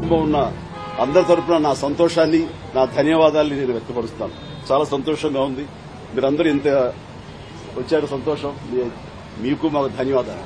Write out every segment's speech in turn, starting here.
కుటుంబం ఉన్న అందరి తరపున నా సంతోషాన్ని నా ధన్యవాదాల్ని నేను వ్యక్తపరుస్తాను చాలా సంతోషంగా ఉంది మీరందరూ ఇంత వచ్చారు సంతోషం మీ- మీకు మాకు ధన్యవాదాలు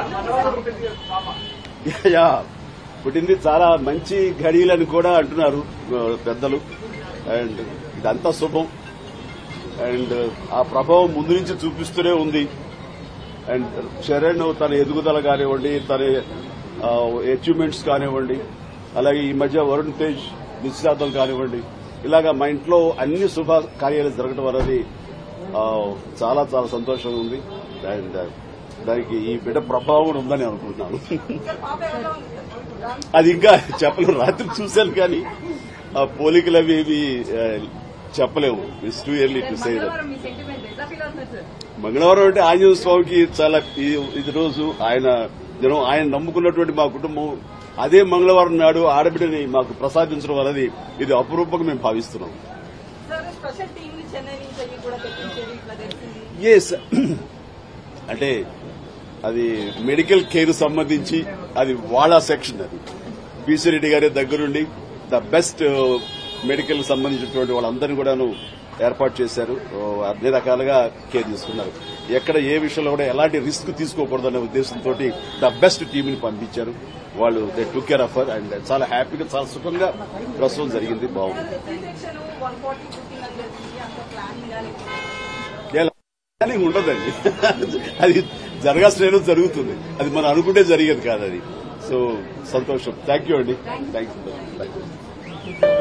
యా పుట్టింది చాలా మంచి ఘడియలని కూడా అంటున్నారు ఆ, పెద్దలు అండ్ ఇదంతా శుభం అండ్ ఆ ప్రభావం ముందు నుంచి చూపిస్తూనే ఉంది అండ్ చరణ్ తన ఎదుగుదల కానివ్వండి తన అచీవ్మెంట్స్ కానివ్వండి అలాగే ఈ మధ్య వరుణ్ తేజ్ నిశ్చితార్థం కానివ్వండి ఇలాగా మా ఇంట్లో అన్ని శుభ కార్యాలు జరగడం అనేది ఆ, చాలా చాలా సంతోషంగా ఉంది అండ్ దానికి ఈ బిడ్డ ప్రభావం కూడా ఉందని అనుకుంటున్నాను అది ఇంకా చెప్పలేము రాత్రి చూశాను కానీ ఆ పోలికలు అవి ఇవి ఆ, చెప్పలేము it's too early to say that Mangalavaaram మీ సెంటిమెంట్ ఎట్లా ఫీల్ అవుతున్నారు సార్ మంగళవారం అంటే ఆంజనేయ స్వామికి చాలా ఈ- ఇది రోజు ఆయన నేను ఆయన నమ్ముకున్నటువంటి మా కుటుంబం అదే మంగళవారం నాడు ఆడబిడ్డని మాకు ప్రసాదించడం అనేది ఇది అపురూపంగా మేము భావిస్తున్నాం సార్ స్పెషల్ టీమ్ ని చెన్నై నుంచి అయ్యి కూడా తెప్పించేది ఇట్లా తెలిసింది ఎస్ అంటే అది మెడికల్ కేర్ సంబంధించి అది వాళ్ళ సెక్షన్ అది బీసీ రెడ్డి గారి దగ్గరుండి ద బెస్ట్ మెడికల్ సంబంధించినటువంటి వాళ్ళందరినీ కూడాను ఏర్పాటు చేశారు ఓ, అన్ని రకాలుగా కేర్ తీసుకున్నారు ఎక్కడ ఏ విషయంలో కూడా ఎలాంటి రిస్క్ తీసుకోకూడదనే ఉద్దేశంతో ద బెస్ట్ టీంని పంపించారు వాళ్ళు they took care of and చాలా హ్యాపీగా చాలా సుఖంగా ప్రసవం జరిగింది బాగుంది సి సెక్షన్ వన్ ఫార్టీ పుట్టిన జరిగింది అంత ప్లానింగ్ కానీ ఎలా ప్లానింగ్ ఉండదండి అది జరగాల్సిన జరుగుతుంది అది మనం అనుకుంటే జరిగేది కాదు అది సో సంతోషం థ్యాంక్ యూ అండి థ్యాంక్ యూ